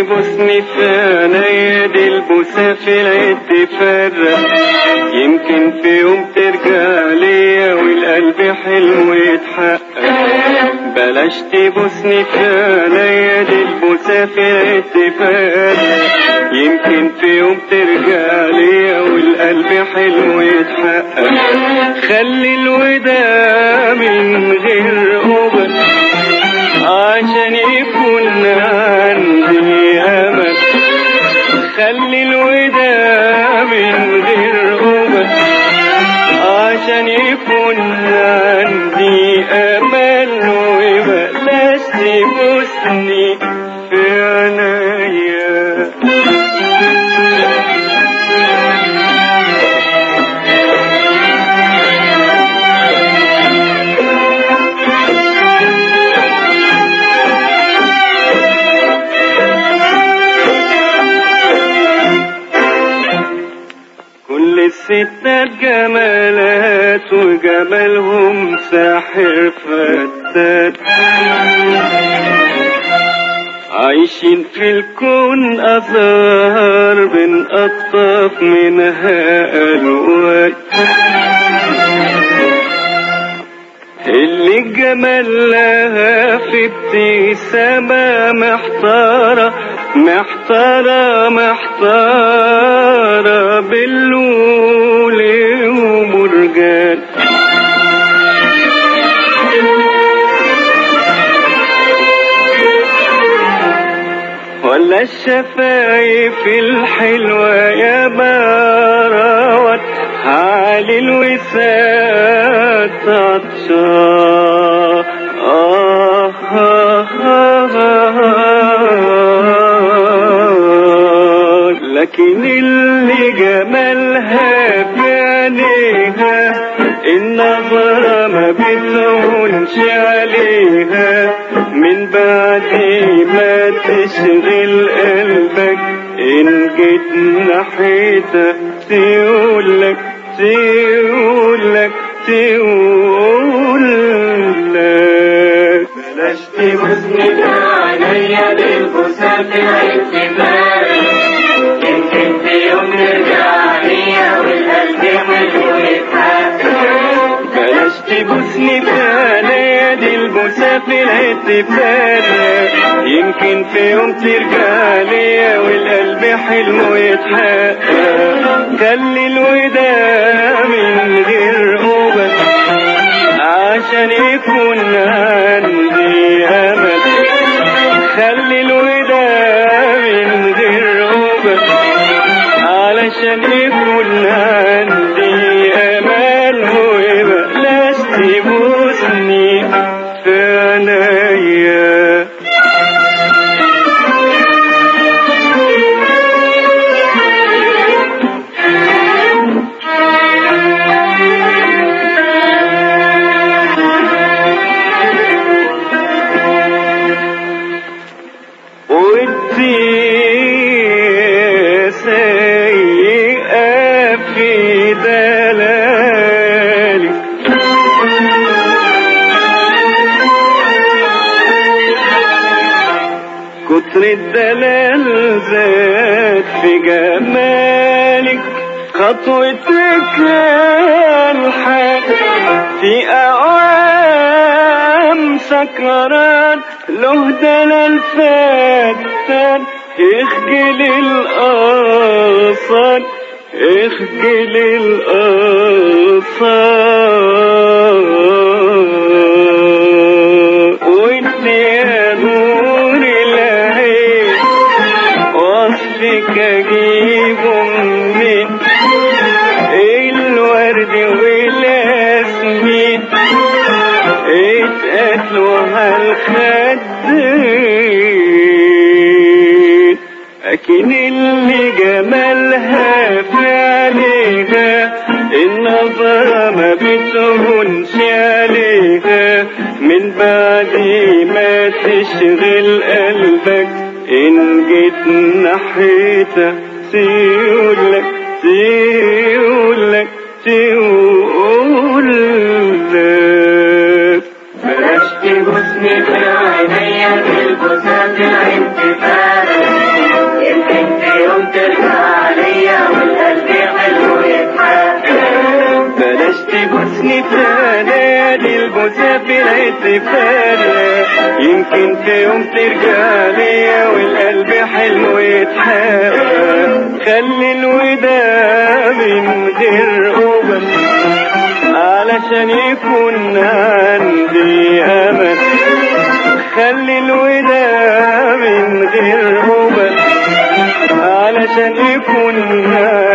تبوسني في عينيا دي البوسة في العيد تفرق يمكن في يوم ترجع ليا والقلب حلو يتحقق بلاش تبوسني في عينيا دي البوسة في العيد تفرق يمكن في يوم ترجع ليا والقلب حلو يتحقق خلي الوداع من غير قبل عشان يكون عندي امل خلي الوداع من غير قبل عشان يكون عندي امل وبلاش تبوسني في عينيا كل الستات جمالات وجمالهم ساحر فتات عايشين في الكون أزهار بنقطف منها ألوان اللي الجمال لها في ابتسامة محتارة محتارة محتارة باللول ومرجان ولا الشفايف الحلوة يا باروت علي الوساد عطشان آه آه آه آه لكن اللي جمالها في عينيها النظرة ما بتهونش عليها من بعد ما تشغل قلبك إن جيت ناحيتها تقولك تقولك تقولك بلاش تبوسني في عينيا بالبوسة في الاتفاق يمكن في يوم نرجع ليا والقلب حلو يتحقق بلاش تبوسني في عينيا دي البوسة في الاتفاق يمكن في يوم ترجع ليا والقلب حلمه يتحقق خلي الوداع من غير قبل عشان يكون عندي امل خلي الوداع من غير قبل علشان يكون عندي امل وبلاش تبوسني في عينيا ودي سيئة في دلالك كتر الدلال زاد في جمالك خطوتك الحق في أعوام سكران له دلال فتان اخجل الأصال اخجل الأصال وانت يا نور العين وصفك اجيبه منين الورد والياسمين اتقتلوا هالخدين لكن اللي جمالها في عينيها النظرة ما بتهونش عليها من بعد ما تشغل قلبك إن جيت ناحيتها تقولك تقولك تقولك بلاش تبوسني في عينيا بالبوسة في الاتفاق وحشني تنادي البوسة في الاحتفال يمكن في يوم ترجع ليا والقلب حلمه يتحقق خلي الوداع من غير قبل علشان يكون عندي امل خلي الوداع من غير قبل علشان يكون